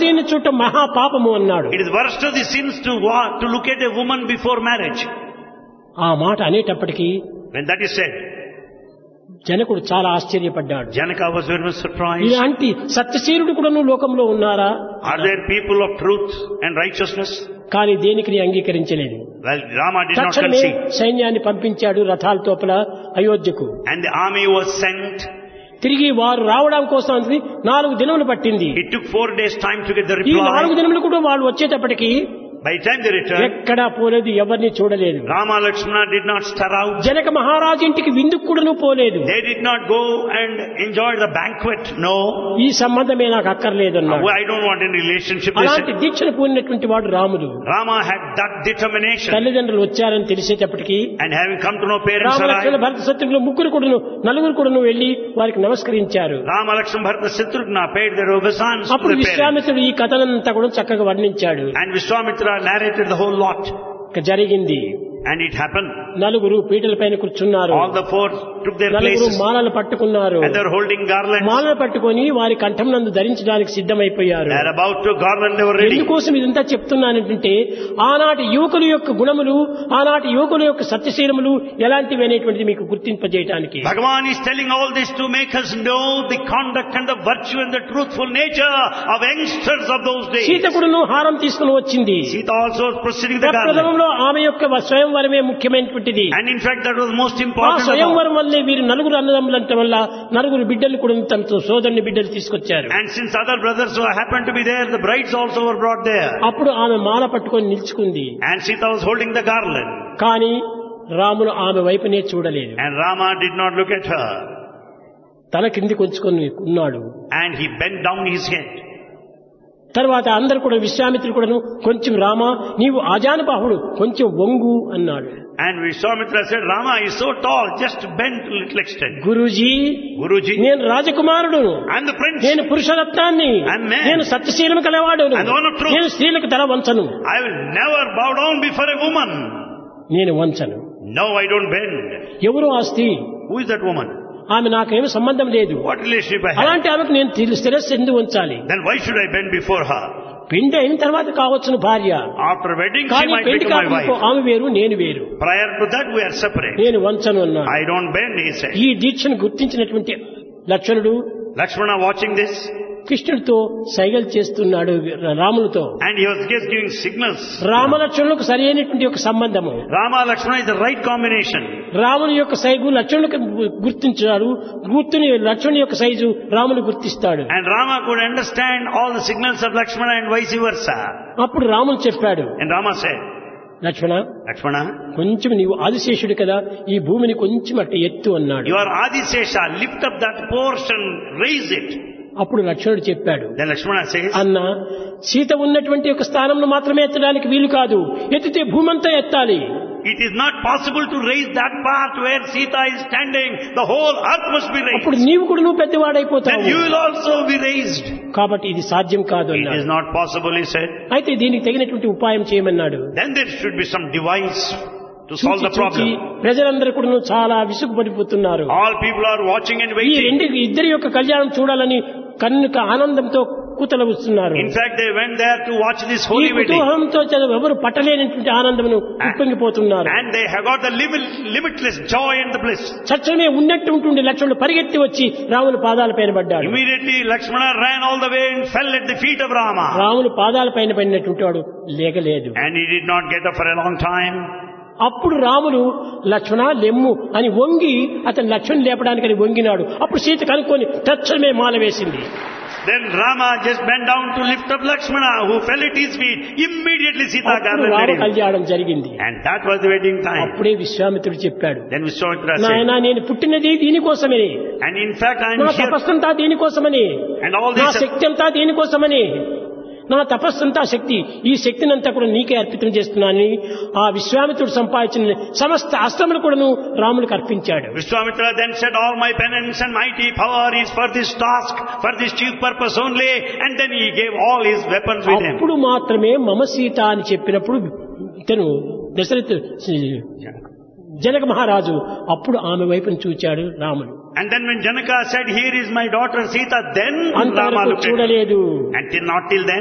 దాసిని చుట్ట మహాపాపము అన్నాడు It is worst of the sins to wa- to look at a woman before marriage. ఆ మాట అనేటప్పటికీ When that is said, జనకుడు చాలా ఆశ్చర్యపడ్డాడు Janaka was very much surprised. ఇలాంటి సత్యశీలుడు కూడా లోకంలో ఉన్నారా Are there people of truth and righteousness? కానీ దేనికి అంగీకరించలేదు Well, Rama did not తక్షణమే concede. సైన్యాన్ని పంపించాడు రథాల తోపల అయోధ్యకు And the army was sent. తిరిగి వారు రావడం కోసం అది నాలుగు దినములు పట్టింది It took four days time to get the ఈ నాలుగు reply. దినములు కూడా వాళ్ళు వచ్చేటప్పటికి By the time they returned, ఎక్కడా పోలేదు ఎవరిని చూడలేదు Rama Lakshmana did not stir out. Janaka మహారాజు ఇంటికి విందుకు కూడాను పోలేదు They did not go and enjoy the banquet. No. ఈ సంబంధమే నాకు అక్కర్లేదు అన్నాడు I don't want any relationship. They అలాంటి said. దీక్షను పూనినటువంటి వాడు రాముడు Rama had that determination. తల్లిదండ్రులు వచ్చారని తెలిసేటప్పటికి And having come to know parents రామలక్ష్మణ arrived, భరత శత్రుఘ్నులు ముగ్గురు కూడాను నలుగురు కూడాను వెళ్లి వారికి నమస్కరించారు Rama Lakshmana Bharata Shatrugna paid their obeisance to అప్పుడు the parents. విశ్వామిత్రుడు ఈ కథనంతా కూడా చక్కగా వర్ణించాడు And Vishwamitra narrated the whole lot. ఇక జరిగింది And it happened. నలుగురు పీటల పైన కూర్చున్నారు All the four took their నలుగురు places. మాలలు పట్టుకున్నారు And they're holding garlands. మాలలు పట్టుకొని వారి కంఠం నందు ధరించడానికి సిద్ధమైపోయారు They're about to garland, they were ready. ఎందుకోసం ఇదంతా చెప్తున్నానంటే ఆనాటి యువకుల యొక్క గుణములు ఆనాటి యువకుల యొక్క సత్యశీలములు ఎలాంటివి అనేటువంటిది మీకు గుర్తింపజేయటానికి Bhagavan is telling all this to make us know the conduct and the virtue and the truthful nature of youngsters of those days. సీతకుడును హారం తీసుకుని వచ్చింది Sita also was proceeding the garland. ప్రథమంలో ఆమె యొక్క స్వయంవరమే ముఖ్యమైనటువంటిది And in fact, that was most ఆ important of all. స్వయంవరం వల్లే వీరు నలుగురు అన్నదమ్ములంట వల్ల నలుగురు బిడ్డలు కూడా తమతో సోదరుని బిడ్డలు తీసుకొచ్చారు And since other brothers who happened to be there, the brides also were brought there. అప్పుడు ఆమె మాల పట్టుకొని నిల్చుకుంది And Sita was holding the garland. కానీ రాములు ఆమె వైపునే చూడలేదు And Rama did not look at her. తల కింది కొంచుకొని ఉన్నాడు And he bent down his head. తర్వాత అందరు కూడా విశ్వామిత్రుడు కూడాను కొంచెం రామా నీవు ఆజానుబాహుడు కొంచెం వంగు అన్నాడు And Vishwamitra said, Rama is so tall, just bend a little extent. Guruji Guruji, నేను రాజకుమారుడును I'm the prince. నేను పురుషరత్నాన్ని I'm man. నేను సత్యశీలము కలవాడును And one of truth. నేను స్త్రీలకు తల వంచను I will never bow down before a woman. నేను వంచను No, I don't bend. ఎవరు ఆ స్త్రీ Who is that woman? ఆమె నాకేమి సంబంధం లేదు What relationship I have? అలాంటి ఆమెకు నేను తిరు- శిరస్సు ఎందుకు ఉంచాలి Then why should I bend before her? పెండి అయిన తర్వాత కావచ్చును భార్య After wedding, she కానీ might పెళ్లి become my కాకుండా wife. ఆమె వేరు నేను వేరు Prior to that, we are separate. నేను వంచను అన్నాడు I don't bend, he said. ఈ దీక్షను గుర్తించినటువంటి లక్షణుడు Lakshmana watching this, కృష్ణుడితో సైగలు చేస్తున్నాడు రాములతో and he was just giving signals. రామలక్ష్మణులకు సరి అయినటువంటి ఒక సంబంధము Rama Lakshmana is the right combination. రాముని యొక్క సైజు లక్ష్మణులకు గుర్తించాడు గుర్తుని లక్ష్మణుని యొక్క సైజు రాముని గుర్తిస్తాడు And Rama could understand all the signals of Lakshmana and vice versa. అప్పుడు రాముడు చెప్పాడు And Rama said, Lakshmana Lakshmana, కొంచెం నీవు ఆదిశేషుడు కదా ఈ భూమిని కొంచెం అట్ట ఎత్తు అన్నాడు you are Adisesha, lift up that portion, raise it. అప్పుడు లక్ష్మణుడు చెప్పాడు Then Lakshmana says, అన్న సీత ఉన్నటువంటి ఒక స్థానంలో మాత్రమే ఎత్తడానికి వీలు కాదు ఎత్తితే భూమంతా ఎత్తాలి it is not possible to raise that part where Sita is standing. The whole earth must be అప్పుడు raised. నీవు కూడా నువ్వు Then పెద్దవాడైపోతావు you will also be raised. కాబట్టి ఇది సాధ్యం కాదు It అన్నాడు is not possible, he said. అయితే దీనికి తగినటువంటి ఉపాయం చేయమన్నాడు Then there should be some device to solve చూచి the చూచి problem. ప్రజలందరూ కూడా చాలా విసుగుపడిపోతున్నారు All people are watching and ఈ waiting. రెండు ఇద్దరి యొక్క కళ్యాణం చూడాలని కన్నుక ఆనందంతో కూతలు వస్తున్నారు In fact, they went there to watch this ఈ holy wedding. కుతూహలంతో చదువు ఎవరు పట్టలేనటువంటి ఆనందమును ఉప్పొంగిపోతున్నారు And they have got the limit, limitless joy and the bliss. చచ్చమే ఉన్నట్టు ఉంటుండే లక్ష్మణుడు పరిగెత్తి వచ్చి రాముని పాదాల పైన పడ్డాడు Immediately, Lakshmana ran all the way and fell at the feet of Rama. రాముని పాదాల పైన పడినటువంటి వాడు లేగలేదు And he did not get up for a long time. అప్పుడు రాముడు లక్ష్మణ లెమ్ము అని వంగి అతను లక్ష్మణ్ లేపడానికని వంగినాడు అప్పుడు సీత కనుక్కొని తక్షణమే మాల వేసింది Then Rama just bent down to lift up Lakshmana, who fell at his feet. Immediately Sita అప్పుడు రామ garlanded him. కళ్యాణం జరిగింది And that was the wedding time. అప్పుడే విశ్వామిత్రుడు చెప్పాడు Then Vishwamitra said, నాయన నేను పుట్టినది దీనికోసమని and in fact I am నా here, తపస్సంతా దీనికోసమని and all నా this, శక్తి అంతా దీనికోసమని నా తపస్సంతా శక్తి ఈ శక్తినంతా కూడా నీకే అర్పితం చేస్తున్నానని ఆ విశ్వామిత్రుడు సంపాదించిన సమస్త అస్త్రములు కూడాను రాములకు అర్పించాడు Vishwamitra then said, all my penance and mighty power is for this task, for this chief purpose only, and then he gave all his weapons with him. అప్పుడు మాత్రమే మమ సీత అని చెప్పినప్పుడు ఇతను దశరథ జనక మహారాజు అప్పుడు ఆమె వైపును చూచాడు రాముడు And then when Janaka said, here is my daughter Sita, then Rama అంతవరకు looked at him. చూడలేదు And till not till then,